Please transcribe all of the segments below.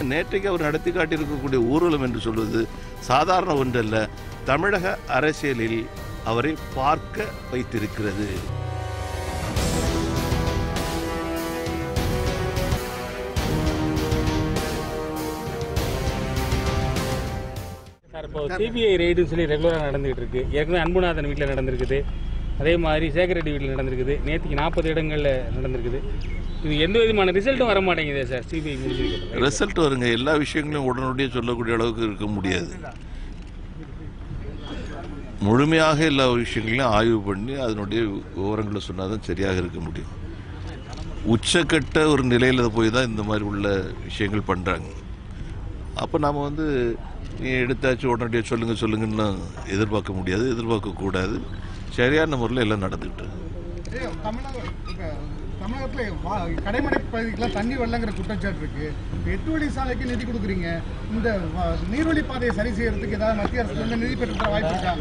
நேற்றைக்கு அவர் நடத்தி காட்டியிருக்கக்கூடிய ஊர்வலம் என்று சொல்வது சாதாரண ஒன்றல்ல தமிழக அரசியலில் அவரை பார்க்க வைத்திருக்கிறது சார் இப்போ சிபிஐ ரெய்டுன்னு சொல்லி ரெகுலராக நடந்துகிட்டு இருக்கு ஏற்கனவே அன்புநாதன் வீட்டில் நடந்திருக்குது அதே மாதிரி சேகர் ரெட்டி வீட்டில் நடந்திருக்குது நேற்றுக்கு நாற்பது இடங்களில் நடந்திருக்குது இது எந்த விதமான ரிசல்ட்டும் வர மாட்டேங்குதே சார் சிபிஐ முடிஞ்சிருக்கு ரிசல்ட் வருங்க எல்லா விஷயங்களையும் உடனடியாக சொல்லக்கூடிய அளவுக்கு இருக்க முடியாது முழுமையாக எல்லா விஷயங்களையும் ஆய்வு பண்ணி அதனுடைய விவரங்களை சொன்னால் தான் சரியாக இருக்க முடியும் உச்சக்கட்ட ஒரு நிலையில் போய் தான் இந்த மாதிரி உள்ள விஷயங்கள் பண்ணுறாங்க அப்போ நாம் வந்து நீ எடுத்தாச்சு உடனடியாக சொல்லுங்கள் சொல்லுங்கன்னு எதிர்பார்க்க முடியாது எதிர்பார்க்கக்கூடாது சரியான முறையில் எல்லாம் நடந்துக்கிட்டு இருக்கு. ஐயோ, தமிழக இப்ப தமிழகத்துல வா- கடைமடை பகுதிக்கெல்லாம் தண்ணி வரலங்கிற குற்றச்சாட்டு இருக்கு இப்ப எட்டு வழி சாலைக்கு நிதி கொடுக்குறீங்க இந்த வ- நீர்வழி பாதையை சரி செய்யறதுக்கு ஏதாவது மத்திய அரசுல இருந்து நிதி பெற்று தர வாய்ப்பு இருக்கா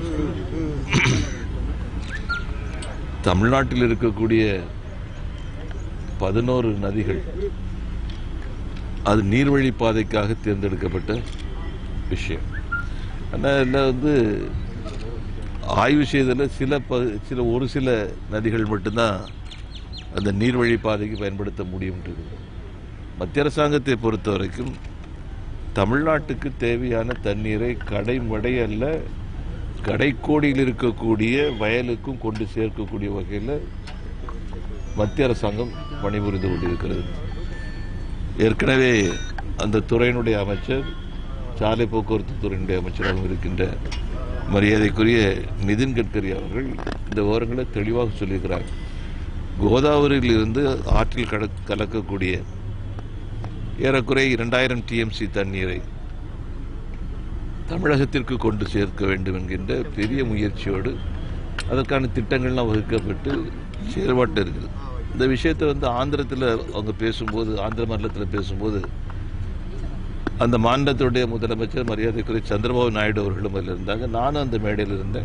தமிழ்நாட்டில் இருக்கக்கூடிய பதினோரு நதிகள் அது நீர்வழி பாதைக்காக தேர்ந்தெடுக்கப்பட்ட விஷயம் ஆனால் இதில் வந்து ஆய்வு செய்ததில் சில ப சில ஒரு சில நதிகள் மட்டும்தான் அந்த நீர்வழி பாதைக்கு பயன்படுத்த முடியும்ன்றது மத்திய அரசாங்கத்தை பொறுத்த வரைக்கும் தமிழ்நாட்டுக்கு தேவையான தண்ணீரை கடைமடை அல்ல கடைக்கோடியில் இருக்கக்கூடிய வயலுக்கும் கொண்டு சேர்க்கக்கூடிய வகையில் மத்திய அரசாங்கம் பணிபுரிந்து கொண்டிருக்கிறது ஏற்கனவே அந்த துறையினுடைய அமைச்சர் சாலை போக்குவரத்து துறையினுடைய அமைச்சராகவும் இருக்கின்ற மரியாதைக்குரிய நிதின் கட்கரி அவர்கள் இந்த விவரங்களை தெளிவாக சொல்லியிருக்கிறார் கோதாவரியில் இருந்து ஆற்றில் கல கலக்கக்கூடிய ஏறக்குறைய இரண்டாயிரம் டிஎம்சி தண்ணீரை தமிழகத்திற்கு கொண்டு சேர்க்க வேண்டும் என்கின்ற பெரிய முயற்சியோடு அதற்கான திட்டங்கள்லாம் வகுக்கப்பட்டு செயல்பாட்டு இருக்குது இந்த விஷயத்தை வந்து ஆந்திரத்தில் அவங்க பேசும்போது ஆந்திர மாநிலத்தில் பேசும்போது அந்த மாநிலத்துடைய முதலமைச்சர் மரியாதைக்குரிய சந்திரபாபு நாயுடு அவர்களும் அதில் இருந்தாங்க நானும் அந்த மேடையில் இருந்தேன்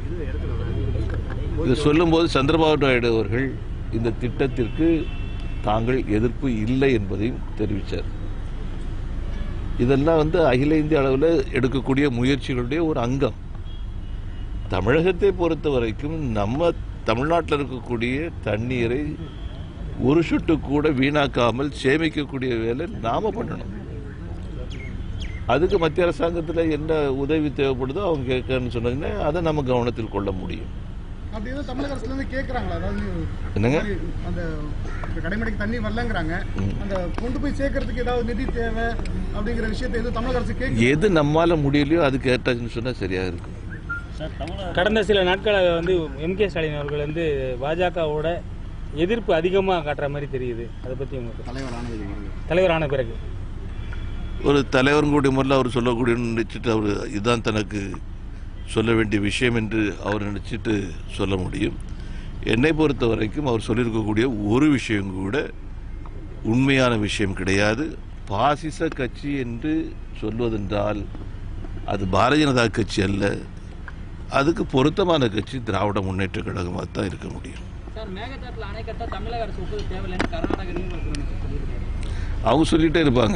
இது சொல்லும்போது சந்திரபாபு நாயுடு அவர்கள் இந்த திட்டத்திற்கு தாங்கள் எதிர்ப்பு இல்லை என்பதையும் தெரிவித்தார் இதெல்லாம் வந்து அகில இந்திய அளவில் எடுக்கக்கூடிய முயற்சிகளுடைய ஒரு அங்கம் தமிழகத்தை பொறுத்த வரைக்கும் நம்ம தமிழ்நாட்டில் இருக்கக்கூடிய தண்ணீரை ஒரு சொட்டு கூட வீணாக்காமல் சேமிக்கக்கூடிய வேலை நாம பண்ணணும் அதுக்கு மத்திய அரசாங்கத்தில் என்ன உதவி தேவைப்படுதோ அவங்க கேட்கன்னு சொன்னாங்கன்னா அதை நம்ம கவனத்தில் கொள்ள முடியும் அப்படி எதுவும் தமிழக அரசுல இருந்து கேக்குறாங்களா அதாவது என்னங்க? இந்த மாதிரி அந்த இப்ப கடைமடைக்கு தண்ணி வரலங்கிறாங்க அந்த கொண்டு போய் சேர்க்கறதுக்கு ஏதாவது நிதி தேவை அப்படிங்கிற விஷயத்தை எதுவும் தமிழக அரசு கேட்க எது நம்மால முடியலையோ அது கேட்டாச்சுன்னு சொன்னா சரியா இருக்கும் கடந்த சில நாட்களாக வந்து எம்கே ஸ்டாலின் அவர்கள் வந்து பாஜகவோட எதிர்ப்பு அதிகமாக காட்டுற மாதிரி தெரியுது அதை பற்றி உங்களுக்கு தலைவரான பிறகு ஒரு தலைவருங்களுடைய முறையில் அவர் சொல்லக்கூடிய நினைச்சிட்டு அவர் இதுதான் தனக்கு சொல்ல வேண்டிய விஷயம் என்று அவர் நினைச்சிட்டு சொல்ல முடியும் என்னை பொறுத்த வரைக்கும் அவர் சொல்லியிருக்கக்கூடிய ஒரு விஷயம் கூட உண்மையான விஷயம் கிடையாது பாசிச கட்சி என்று சொல்வதென்றால் அது பாரதிய ஜனதா கட்சி அல்ல அதுக்கு பொருத்தமான கட்சி திராவிட முன்னேற்ற கழகமாக தான் இருக்க முடியும் சார் மேகதாட்டில் அணை கட்ட தமிழக அரசு ஒப்புதல் தேவையில்லைன்னு கர்நாடக நீர்வளத்துறை அமைச்சர் சொல்லியிருக்காரு அவங்க சொல்லிட்டே இருப்பாங்க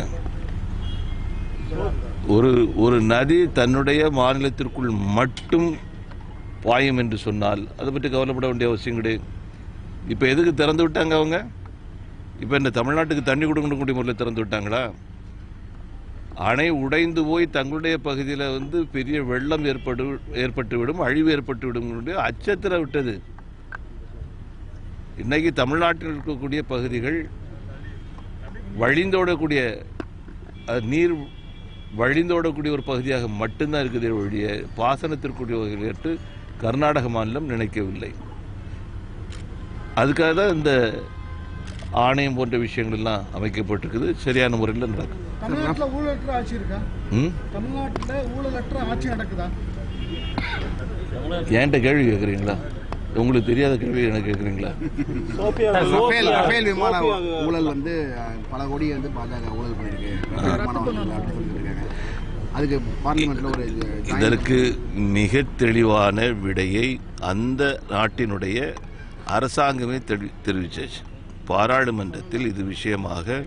ஒரு ஒரு நதி தன்னுடைய மாநிலத்திற்குள் மட்டும் பாயும் என்று சொன்னால் அதை பற்றி கவலைப்பட வேண்டிய அவசியம் கிடையாது இப்போ எதுக்கு திறந்து விட்டாங்க அவங்க இப்போ இந்த தமிழ்நாட்டுக்கு தண்ணி கொடுக்கக்கூடிய முறையில் திறந்து விட்டாங்களா அணை உடைந்து போய் தங்களுடைய பகுதியில் வந்து பெரிய வெள்ளம் ஏற்படு ஏற்பட்டுவிடும் அழிவு ஏற்பட்டுவிடும் அச்சத்தில் விட்டது இன்னைக்கு தமிழ்நாட்டில் இருக்கக்கூடிய பகுதிகள் வழிந்தோடக்கூடிய அது நீர் வழிந்தோடக்கூடிய ஒரு பகுதியாக மட்டும்தான் இருக்குதே ஒழிய பாசனத்திற்குரிய வகையில் ஏற்று கர்நாடக மாநிலம் நினைக்கவில்லை அதுக்காக தான் இந்த ஆணையம் போன்ற விஷயங்கள் எல்லாம் அமைக்கப்பட்டிருக்குது சரியான முறையில் நடக்கும் தமிழ்நாட்டுல ஊழலற்ற ஆட்சி இருக்கா ம் தமிழ்நாட்டுல ஊழலற்ற ஆட்சி நடக்குதா என்கிட்ட கேள்வி கேட்குறீங்களா உங்களுக்கு தெரியாத கேள்வி எனக்கு கேட்குறீங்களா ரஃபேல் ரஃபேல் விமான ஊழல் வந்து அஹ், பல கோடி வந்து பாஜக ஊழல் பண்ணிருக்கு ரஃபேல் விமான ஊழல் அப்படின்னு சொல்லிட்டு இருக்காங்க அதுக்கு பார்லிமெண்ட்ல ஒரு joint- இதற்கு மிக தெளிவான விடையை அந்த நாட்டினுடைய அரசாங்கமே தெரி தெரிவிச்சாச்சு பாராளுமன்றத்தில் இது விஷயமாக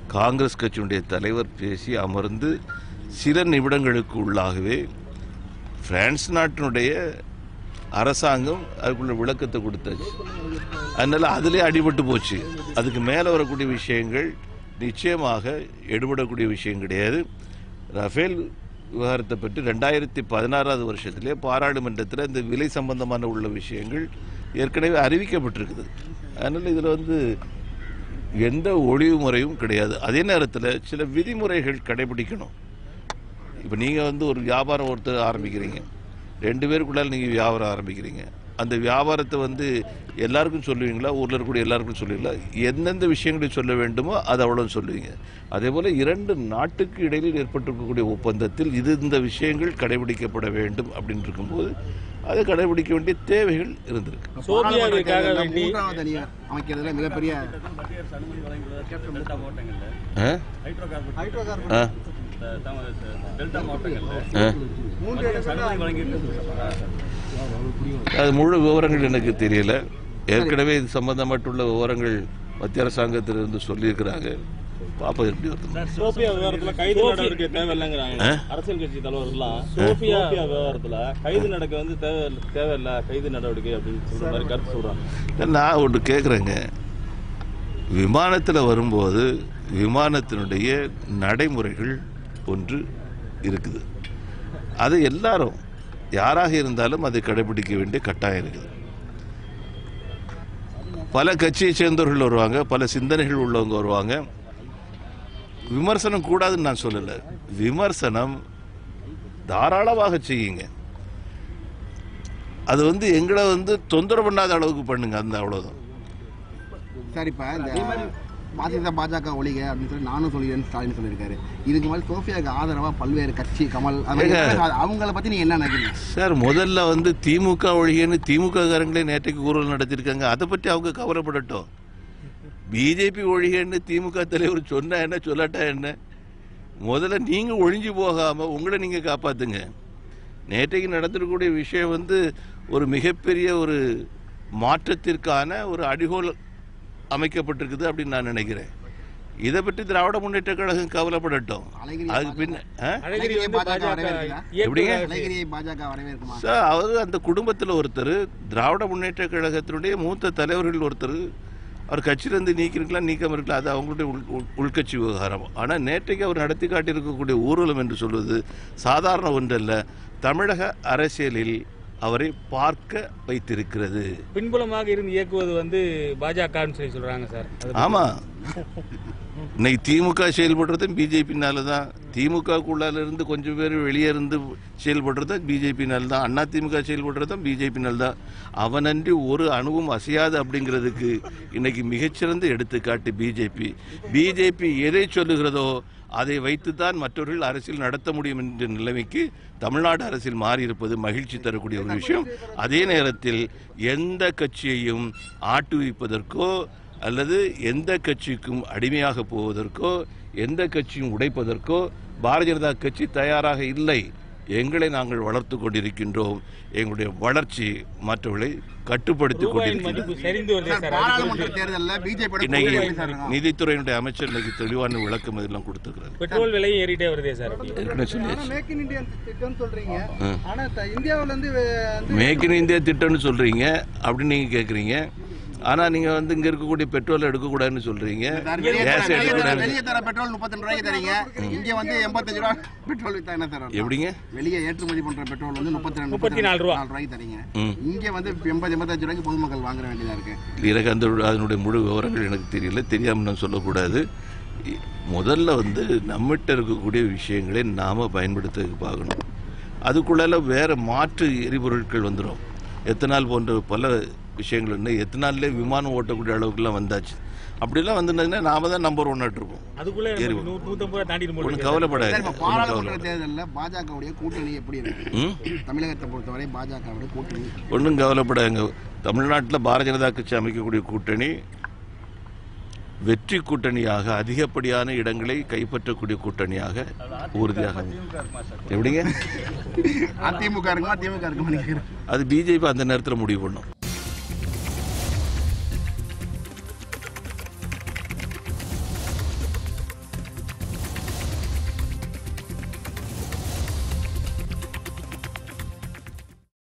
காங்கிரஸ் கட்சியினுடைய தலைவர் பேசி அமர்ந்து சில நிமிடங்களுக்கு உள்ளாகவே பிரான்ஸ் நாட்டினுடைய அரசாங்கம் அதுக்குள்ள விளக்கத்தை கொடுத்தாச்சு அதனால அதிலே அடிபட்டு போச்சு அதுக்கு மேலே வரக்கூடிய விஷயங்கள் நிச்சயமாக எடுபடக்கூடிய விஷயம் கிடையாது ரஃபேல் விவகாரத்தை பற்றி ரெண்டாயிரத்தி பதினாறாவது வருஷத்திலே பாராளுமன்றத்தில் இந்த விலை சம்பந்தமான உள்ள விஷயங்கள் ஏற்கனவே அறிவிக்கப்பட்டிருக்குது அதனால் இதில் வந்து எந்த ஒளிவு முறையும் கிடையாது அதே நேரத்தில் சில விதிமுறைகள் கடைபிடிக்கணும் இப்போ நீங்கள் வந்து ஒரு வியாபாரம் ஒருத்தர் ஆரம்பிக்கிறீங்க ரெண்டு பேருக்குள்ளால நீங்கள் வியாபாரம் ஆரம்பிக்கிறீங்க அந்த வியாபாரத்தை வந்து எல்லாருக்கும் சொல்லுவீங்களா ஊரில் இருக்கக்கூடிய எல்லாருக்கும் சொல்லுவீங்களா எந்தெந்த விஷயங்களை சொல்ல வேண்டுமோ அதை அவ்வளோ சொல்லுவீங்க அதே போல் இரண்டு நாட்டுக்கு இடையில் ஏற்பட்டிருக்கக்கூடிய ஒப்பந்தத்தில் இது இந்த விஷயங்கள் கடைபிடிக்கப்பட வேண்டும் அப்படின்னு இருக்கும்போது அதை கடைபிடிக்க வேண்டிய தேவைகள் இருந்திருக்கு சோபியாவிற்காக பாராளுமன்ற வேண்டி மூன்றாவது அணி அமைக்கிறதுல மிகப்பெரிய ஆ? ஆ? ஆ? அது முழு விவரங்கள் எனக்கு தெரியல ஏற்கனவே இது சம்பந்தப்பட்டுள்ள விவரங்கள் மத்திய அரசாங்கத்திலிருந்து சொல்லியிருக்கிறாங்க பாப்பா எப்படி வருது சோபியா விவகாரத்துல கைது நடவடிக்கை தேவையில்லைங்கிறாங்க அரசியல் கட்சி தலைவர்கள்லாம் சோபியா விவகாரத்துல கைது நடக்க வந்து தேவை தேவையில்ல கைது நடவடிக்கை அப்படின்னு சொல்ற மாதிரி கருத்து சொல்றாங்க நான் ஒன்று கேட்குறேங்க விமானத்தில் வரும்போது விமானத்தினுடைய நடைமுறைகள் ஒன்று இருக்குது அது எல்லாரும் யாராக இருந்தாலும் அதை கடைபிடிக்க வேண்டிய கட்டாயம் இருக்குது பல கட்சியை சேர்ந்தவர்கள் வருவாங்க பல சிந்தனைகள் உள்ளவங்க வருவாங்க விமர்சனம் கூடாதுன்னு நான் சொல்லலை விமர்சனம் தாராளமாக செய்யுங்க அது வந்து எங்களை வந்து தொந்தரவு பண்ணாத அளவுக்கு பண்ணுங்க அந்த அவ்வளோதான் சார் இப்போ இந்த பாஜக பாஜக ஒழிக அப்படின்னு சொல்லி நானும் சொல்லிடுறேன் ஸ்டாலின் சொல்லியிருக்காரு இதுக்கு மேலே சோஃபியாவுக்கு ஆதரவா பல்வேறு கட்சி கமல் அது மாதிரி ஏங்க. அவங்கள பத்தி நீங்க என்ன நினைக்கிறீங்க சார் முதல்ல வந்து திமுக ஒழிகன்னு திமுக காரங்களே நேற்றைக்கு ஊர்வலம் நடத்தியிருக்காங்க அதை பற்றி அவங்க கவலைப்படட்டும் பிஜேபி ஒழிகன்னு திமுக தலைவர் சொன்னா என்ன சொல்லாட்டா என்ன முதல்ல நீங்க ஒழிஞ்சு போகாம உங்களை நீங்க காப்பாத்துங்க நேற்றைக்கு நடந்திருக்கக்கூடிய விஷயம் வந்து ஒரு மிகப்பெரிய ஒரு மாற்றத்திற்கான ஒரு அடிகோல் அமைக்கப்பட்டிருக்குது அப்படின்னு நான் நினைக்கிறேன் இதை பற்றி திராவிட முன்னேற்ற கழகம் கவலைப்படட்டும் அழகிரி அதுக்கு பின்ன ஆ? அழகிரி வந்து பாஜக பாஜக வரவேற்குதா? எப்படிங்க? இயக்குனர் அழகிரியை பாஜக வரவேற்குமா சார் அவர் அந்த குடும்பத்தில் ஒருத்தர் திராவிட முன்னேற்ற கழகத்தினுடைய மூத்த தலைவர்கள் ஒருத்தர் அவர் கட்சியிலேருந்து நீக்கிருக்கலாம் நீக்கம் இருக்கலாம் அது அவங்களுடைய உள் உள்- உள்கட்சி விவகாரம் ஆனால் நேற்றைக்கு அவர் நடத்தி காட்டியிருக்கக்கூடிய ஊர்வலம் என்று சொல்வது சாதாரண ஒன்றல்ல தமிழக அரசியலில் அவரை பார்க்க வைத்திருக்கிறது பின்புலமாக இருந்து இயக்குவது வந்து பாஜகன்னு சொல்லி சொல்றாங்க சார் அது ஆமாம் இன்னைக்கு திமுக செயல்படுறதும் பிஜேபினால தான் திமுகக்குள்ளால இருந்து கொஞ்சம் பேர் வெளியே இருந்து செயல்படுறதும் பிஜேபினால தான் அண்ணா திமுக செயல்படுறதும் பிஜேபினால தான் அவனன்றி ஒரு அணுவும் அசையாது அப்படிங்கிறதுக்கு இன்னைக்கு மிகச்சிறந்த எடுத்துக்காட்டு பிஜேபி பிஜேபி எதை சொல்லுகிறதோ அதை வைத்துத்தான் மற்றவர்கள் அரசியல் நடத்த முடியும் என்ற நிலைமைக்கு தமிழ்நாடு அரசியல் மாறியிருப்பது மகிழ்ச்சி தரக்கூடிய ஒரு விஷயம் அதே நேரத்தில் எந்த கட்சியையும் ஆட்டுவிப்பதற்கோ அல்லது எந்த கட்சிக்கும் அடிமையாக போவதற்கோ எந்த கட்சியும் உடைப்பதற்கோ பாரதிய ஜனதா கட்சி தயாராக இல்லை எங்களை நாங்கள் வளர்த்து கொண்டிருக்கின்றோம் எங்களுடைய வளர்ச்சி மற்றவர்களை கட்டுப்படுத்திக் ரூபாயின் கொண்டிருக்கின்றோம் மதிப்பு சரிந்து வருதே சார் சார் பாராளுமன்ற தேர்தலில் பிஜேபி இன்னைக்கு நிதித்துறையினுடைய அமைச்சர் இன்னைக்கு தெளிவான விளக்கம் இதெல்லாம் கொடுத்துருக்கிறாரு பெட்ரோல் விலையும் ஏறிட்டே வருதே சார் ஏற்கனவே சொல்லியாச்சு மேக் இன் இந்தியா திட்டம்னு சொல்றீங்க ம். ஆனா த- இந்தியாவுல இருந்து வே- வந்து மேக் இன் இந்தியா திட்டம்னு சொல்றீங்க அப்படின்னு நீங்க கேக்குறீங்க ஆனா நீங்க வந்து இங்க இருக்கக்கூடிய பெட்ரோல் எடுக்கக்கூடாதுன்னு சொல்றீங்க கேஸ் எடுக்கக்கூடாது வெளியே தர பெட்ரோல் முப்பத்தி ரூபாய்க்கு தரீங்க இங்க வந்து எண்பத்தஞ்சு ரூபா பெட்ரோல் வித்தா என்ன தர எப்படிங்க வெளியே ஏற்றுமதி பண்ற பெட்ரோல் வந்து முப்பத்தி ரெண்டு முப்பத்தி நாலு ரூபா. ரூபாய்க்கு தரீங்க ம். இங்க வந்து எண்பது எண்பத்தஞ்சு ரூபாய்க்கு பொதுமக்கள் வாங்குற வேண்டியதா இருக்கு எனக்கு அந்த அதனுடைய முழு விவரங்கள் எனக்கு தெரியல தெரியாமல் நான் சொல்லக்கூடாது இ- முதல்ல வந்து நம்மகிட்ட இருக்கக்கூடிய விஷயங்களை நாம பயன்படுத்த பார்க்கணும் அதுக்குள்ளால வேற மாற்று எரிபொருட்கள் வந்துடும் எத்தனால் போன்ற பல விஷயங்கள் இன்னும் எத்தனாலே விமானம் ஓட்டக்கூடிய அளவுக்குலாம் வந்தாச்சு அப்படிலாம் வந்திருந்தாங்கன்னா நாம தான் நம்பர் ஒன் இருப்போம் அதுக்குள்ளே ஏறி நூ- நூத்தம்பது ரூபா தாண்டிட்டு ஒன்றும் சார், கவலைப்படாது இப்ப ஒன்றும் பாராளுமன்ற கவலைப்படாது தேர்தலில் பாஜகவுடைய கூட்டணி எப்படி இருக்கு ம் தமிழகத்தை பொறுத்தவரை பாஜகவுடைய கூட்டணி ஒன்றும் கவலைப்படாங்க தமிழ்நாட்டில் பாரதிய ஜனதா கட்சி அமைக்கக்கூடிய கூட்டணி வெற்றி கூட்டணியாக அதிகப்படியான இடங்களை கைப்பற்றக்கூடிய கூட்டணியாக உறுதியாக அமையும். எப்படிங்க அதிமுக இருக்குமா திமுக இருக்குமா நினைக்கிறேன் அது பிஜேபி அந்த நேரத்தில் முடிவு பண்ணும்